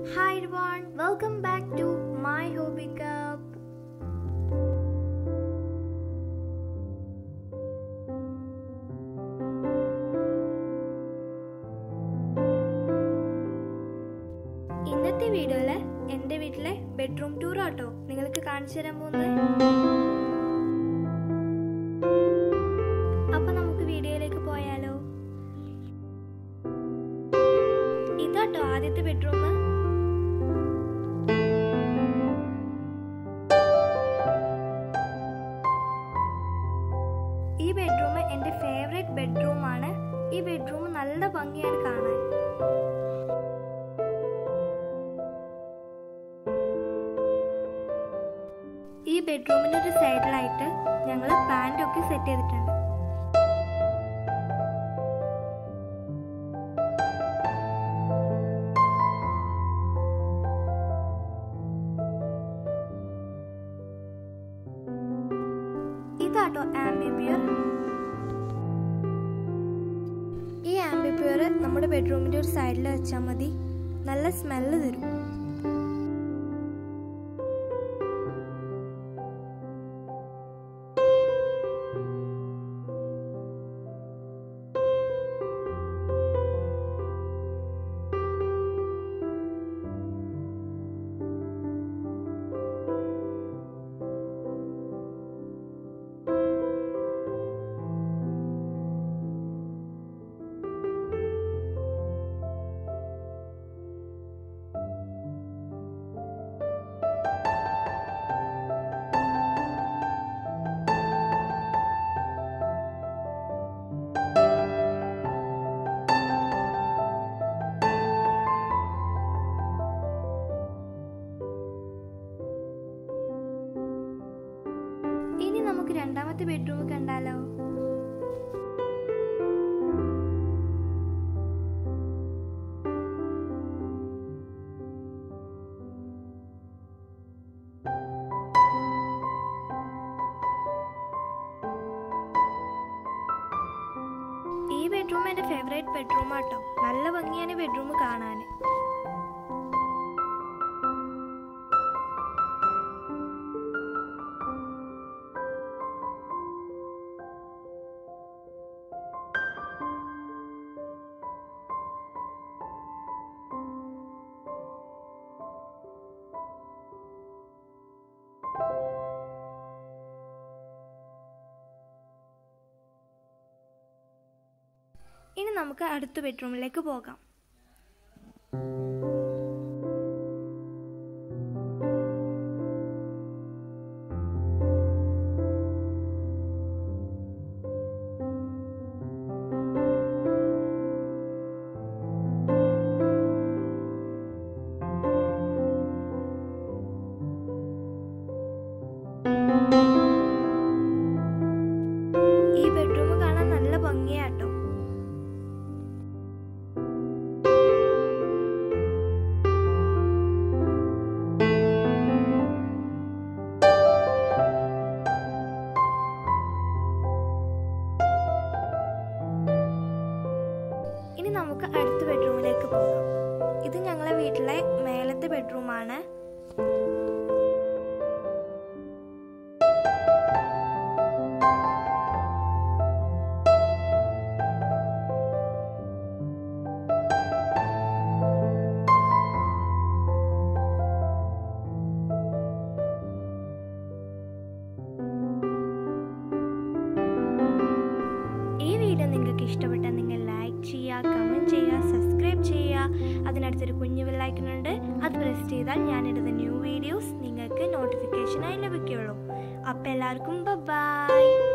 Hi everyone, welcome back to my hobby cup. ഇന്നത്തെ വീഡിയോയില് എൻ്റെ വീട്ടിലെ ബെഡ്റൂം ടൂർ ആട്ടോ നിങ്ങൾക്ക് കാണിച്ചു തരാൻ പോകുന്നത് അപ്പൊ നമുക്ക് വീഡിയോയിലേക്ക് പോയാലോ ഇതാട്ടോ ആദ്യത്തെ ബെഡ്റൂം ഈ ബെഡ്റൂം എൻ്റെ ഫേവറേറ്റ് ബെഡ്റൂം ആണ് ഈ ബെഡ്റൂം നല്ല ഭംഗിയാണ് കാണാൻ ഈ ബെഡ്റൂമിന്റെ ഒരു സൈഡിലായിട്ട് ഞങ്ങൾ പാൻ്റ് ഒക്കെ സെറ്റ് ചെയ്തിട്ടുണ്ട് ഇതാട്ടോ ആംബിപ്യൂർ ഈ ആംബിപ്യൂർ നമ്മുടെ ബെഡ്റൂമിന്റെ ഒരു സൈഡിൽ വെച്ചാൽ മതി നല്ല സ്മെല്ല് തരും ഇനി നമുക്ക് രണ്ടാമത്തെ ബെഡ്റൂം കണ്ടാലോ ഈ ബെഡ്റൂം എൻ്റെ ഫേവറേറ്റ് ബെഡ്റൂം ആട്ടോ നല്ല ഭംഗിയാണ് ബെഡ്റൂം കാണാൻ ഇനി നമുക്ക് അടുത്ത ബെഡ്റൂമിലേക്ക് പോകാം ഈ ബെഡ്റൂം കാണാൻ നല്ല ഭംഗിയാട്ടോ ഇനി നമുക്ക് അടുത്ത ബെഡ്റൂമിലേക്ക് പോകാം ഇത് ഞങ്ങളെ വീട്ടിലെ മേലത്തെ ബെഡ്റൂമാണ് ഈ വീഡിയോ നിങ്ങൾക്ക് ഇഷ്ടപ്പെട്ടാൽ നിങ്ങൾ ലൈക്ക് ചെയ്യുക കമൻറ്റ് ചെയ്യുക സബ്സ്ക്രൈബ് ചെയ്യുക അതിനടുത്തൊരു കുഞ്ഞു ബെല്ലൈക്കൺ ഉണ്ട് അത് പ്രസ് ചെയ്താൽ ഞാനിടുന്ന ന്യൂ വീഡിയോസ് നിങ്ങൾക്ക് നോട്ടിഫിക്കേഷനായി ലഭിക്കുകയുള്ളൂ അപ്പോൾ എല്ലാവർക്കും ബൈ